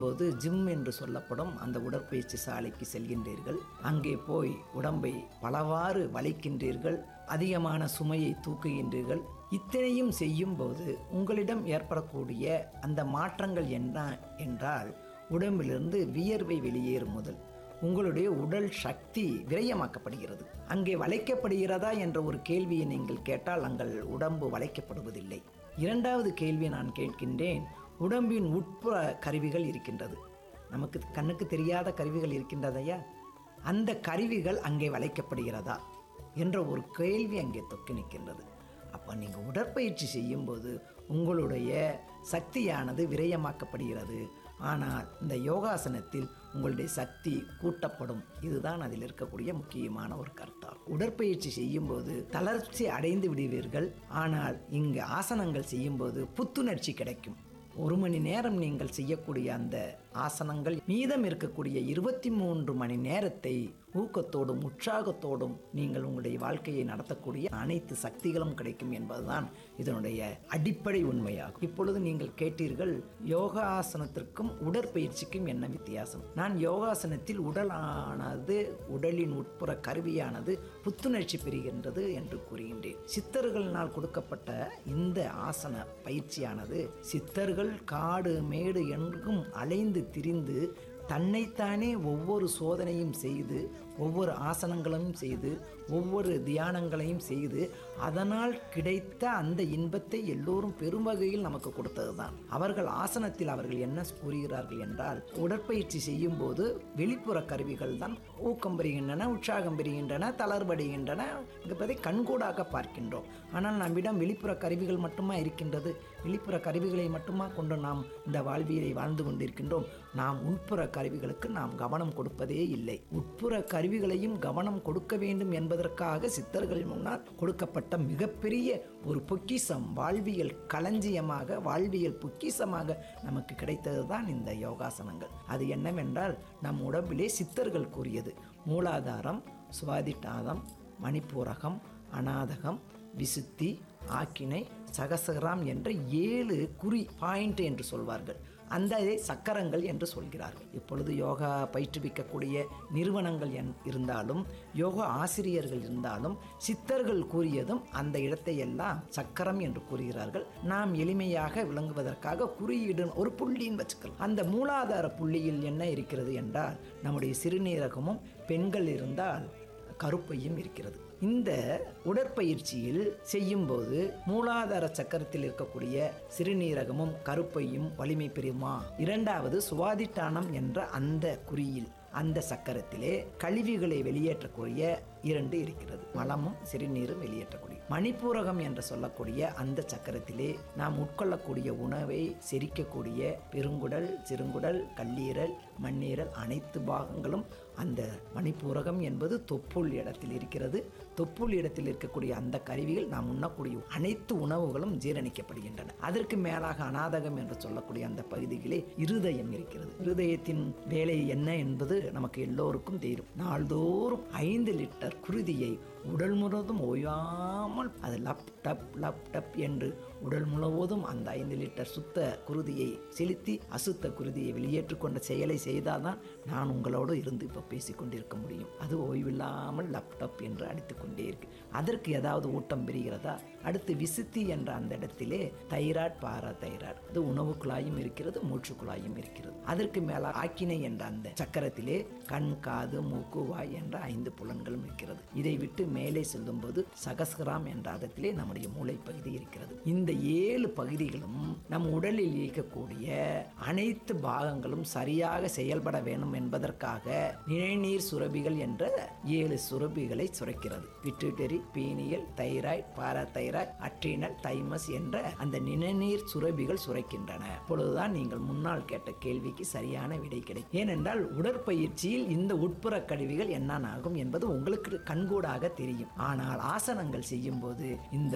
போது ஜிம் என்று சொல்லப்படும் அந்த உடற்பயிற்சி சாலைக்கு செல்கின்றீர்கள் அங்கே போய் உடம்பை பலவாறு வளைக்கின்றீர்கள் அதிகமான சுமையை தூக்குகின்றீர்கள் இத்தனையும் செய்யும்போது உங்களிடம் ஏற்படக்கூடிய அந்த மாற்றங்கள் என்ன என்றால் உடம்பிலிருந்து வியர்வை வெளியேறும் முதல் உங்களுடைய உடல் சக்தி விரயமாக்கப்படுகிறது அங்கே வளைக்கப்படுகிறதா என்ற ஒரு கேள்வியை நீங்கள் கேட்டால் அங்கள் உடம்பு வளைக்கப்படுவதில்லை இரண்டாவது கேள்வியை நான் கேட்கின்றேன் உடம்பின் உட்புற கருவிகள் இருக்கின்றது நமக்கு கண்ணுக்கு தெரியாத கருவிகள் இருக்கின்றதையா அந்த கருவிகள் அங்கே வளைக்கப்படுகிறதா என்ற ஒரு கேள்வி அங்கே தொக்கி நிற்கின்றது அப்போ நீங்கள் உடற்பயிற்சி செய்யும்போது உங்களுடைய சக்தியானது விரயமாக்கப்படுகிறது ஆனால் இந்த யோகாசனத்தில் உங்களுடைய சக்தி கூட்டப்படும் இதுதான் அதில் இருக்கக்கூடிய முக்கியமான ஒரு கருத்தாகும் உடற்பயிற்சி செய்யும்போது தளர்ச்சி அடைந்து விடுவீர்கள் ஆனால் இங்கு ஆசனங்கள் செய்யும்போது புத்துணர்ச்சி கிடைக்கும் ஒரு மணி நேரம் நீங்கள் செய்யக்கூடிய அந்த ஆசனங்கள் மீதம் இருக்கக்கூடிய இருபத்தி மூன்று மணி நேரத்தை ஊக்கத்தோடும் உற்சாகத்தோடும் நீங்கள் உங்களுடைய வாழ்க்கையை நடத்தக்கூடிய அனைத்து சக்திகளும் கிடைக்கும் என்பதுதான் இதனுடைய அடிப்படை உண்மையாகும் இப்பொழுது நீங்கள் கேட்டீர்கள் யோகாசனத்திற்கும் உடற்பயிற்சிக்கும் என்ன வித்தியாசம் நான் யோகாசனத்தில் உடலானது உடலின் உட்புற கருவியானது புத்துணர்ச்சி பெறுகின்றது என்று கூறுகின்றேன் சித்தர்களினால் கொடுக்கப்பட்ட இந்த ஆசன பயிற்சியானது சித்தர்கள் காடு மேடு எங்கும் அலைந்து திரிந்து தன்னைத்தானே ஒவ்வொரு சோதனையும் செய்து ஒவ்வொரு ஆசனங்களும் செய்து ஒவ்வொரு தியானங்களையும் செய்து அதனால் கிடைத்த அந்த இன்பத்தை எல்லோரும் பெரும் வகையில் நமக்கு கொடுத்தது தான் அவர்கள் ஆசனத்தில் அவர்கள் என்ன கூறுகிறார்கள் என்றால் உடற்பயிற்சி செய்யும் போது வெளிப்புற கருவிகள் தான் ஊக்கம் பெறுகின்றன உற்சாகம் பெறுகின்றன தளர்வடைகின்றன என்பதை கண்கூடாக பார்க்கின்றோம் ஆனால் நம்மிடம் வெளிப்புற கருவிகள் மட்டுமா இருக்கின்றது வெளிப்புற கருவிகளை மட்டுமா கொண்டு நாம் இந்த வாழ்வியலை வாழ்ந்து கொண்டிருக்கின்றோம் நாம் உட்புற கருவிகளுக்கு நாம் கவனம் கொடுப்பதே இல்லை உட்புற கருவிகளையும் கவனம் கொடுக்க வேண்டும் என்பதற்காக சித்தர்கள் முன்னால் கொடுக்கப்பட்ட மிகப்பெரிய ஒரு பொக்கிஷம் வாழ்வியல் களஞ்சியமாக வாழ்வியல் பொக்கிஷமாக நமக்கு கிடைத்தது தான் இந்த யோகாசனங்கள் அது என்னவென்றால் நம் உடம்பிலே சித்தர்கள் கூறியது மூலாதாரம் சுவாதிட்டாதம் மணிப்பூரகம் அநாதகம் விசுத்தி ஆக்கினை சகசகராம் என்ற ஏழு குறி பாயிண்ட் என்று சொல்வார்கள் அந்த சக்கரங்கள் என்று சொல்கிறார்கள் இப்பொழுது யோகா பயிற்றுவிக்கக்கூடிய நிறுவனங்கள் என் இருந்தாலும் யோகா ஆசிரியர்கள் இருந்தாலும் சித்தர்கள் கூறியதும் அந்த இடத்தை எல்லாம் சக்கரம் என்று கூறுகிறார்கள் நாம் எளிமையாக விளங்குவதற்காக குறியீடு ஒரு புள்ளின்னு வச்சுக்கலாம் அந்த மூலாதார புள்ளியில் என்ன இருக்கிறது என்றால் நம்முடைய சிறுநீரகமும் பெண்கள் இருந்தால் கருப்பையும் இருக்கிறது இந்த உடற்பயிற்சியில் செய்யும்போது மூலாதார சக்கரத்தில் இருக்கக்கூடிய சிறுநீரகமும் கருப்பையும் வலிமை பெறுமா இரண்டாவது சுவாதிட்டானம் என்ற அந்த குறியில் அந்த சக்கரத்திலே கழிவுகளை வெளியேற்றக்கூடிய இரண்டு இருக்கிறது மலமும் சிறுநீரும் வெளியேற்றக்கூடிய மணிப்பூரகம் என்று சொல்லக்கூடிய அந்த சக்கரத்திலே நாம் உட்கொள்ளக்கூடிய உணவை செரிக்கக்கூடிய பெருங்குடல் சிறுங்குடல் கல்லீரல் மண்ணீரல் அனைத்து பாகங்களும் அந்த மணிப்பூரகம் என்பது தொப்புள் இடத்தில் இருக்கிறது தொப்புள் இடத்தில் இருக்கக்கூடிய அந்த கருவிகள் நாம் உண்ணக்கூடிய அனைத்து உணவுகளும் ஜீரணிக்கப்படுகின்றன அதற்கு மேலாக அநாதகம் என்று சொல்லக்கூடிய அந்த பகுதியிலே இருதயம் இருக்கிறது இருதயத்தின் வேலை என்ன என்பது நமக்கு எல்லோருக்கும் தெரியும் நாள்தோறும் ஐந்து லிட்டர் குருதியை உடல் முழுவதும் ஓயாமல் அது லப் டப் லப் டப் என்று உடல் முழுவதும் அந்த ஐந்து லிட்டர் சுத்த குருதியை செலுத்தி அசுத்த குருதியை வெளியேற்றிக் கொண்ட செயலை செய்தால்தான் நான் உங்களோடு இருந்து இப்போ பேசிக்கொண்டிருக்க முடியும் அது ஓய்வில்லாமல் லப்டப் என்று அடித்துக் கொண்டே இருக்கு அதற்கு ஏதாவது ஊட்டம் பெறுகிறதா அடுத்து விசுத்தி என்ற அந்த இடத்திலே தைராய்டு பாரா தைராய்டு அது உணவு குழாயும் இருக்கிறது மூச்சு குழாயும் இருக்கிறது அதற்கு மேல ஆக்கினை என்ற அந்த சக்கரத்திலே கண் காது மூக்கு வாய் என்ற ஐந்து புலன்களும் இருக்கிறது இதை விட்டு மேலே செல்லும்போது சகஸ்கிராம் என்ற அதத்திலே நம்முடைய மூளை பகுதி இருக்கிறது இந்த ஏழு பகுதிகளும் நம் உடலில் இயக்கக்கூடிய அனைத்து பாகங்களும் சரியாக செயல்பட வேண்டும் என்பதற்காக நிணநீர் சுரபிகள் என்ற ஏழு சுரபிகளை சுரக்கிறது pituitary pineal thyroid parathyroid adrenal thymus என்ற அந்த நிணநீர் சுரபிகள் சுரக்கின்றன அப்பொழுதுதான் நீங்கள் முன்னால் கேட்ட கேள்விக்கு சரியான விடை கிடைக்கும் ஏனென்றால் உடற்பயிற்சியில் இந்த உட்புற கருவிகள் என்னென்ன ஆகும் என்பது உங்களுக்கு கண்கூடாக தெரியும் ஆனால் ஆசனங்கள் செய்யும் போது இந்த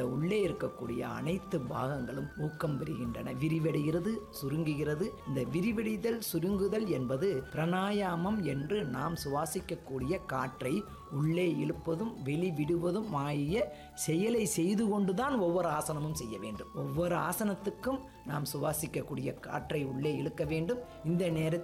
உள்ளே இருக்கக்கூடிய அனைத்து பாகங்களும் ஊக்கம் பெறுகின்றன விரிவடைகிறது சுருங்குகிறது இந்த விரிவடைதல் சுருங்குதல் என்பது பிராணாயாமம் என்று நாம் சுவாசிக்கக்கூடிய காற்றை உள்ளே இழுப்பதும் வெளிவிடுவதும் ஆகிய செயலை செய்து கொண்டுதான் ஒவ்வொரு ஆசனமும் செய்ய வேண்டும் ஒவ்வொரு ஆசனத்துக்கும் நாம் சுவாசிக்கக்கூடிய காற்றை உள்ளே இழுக்க வேண்டும் இந்த நேரத்தில்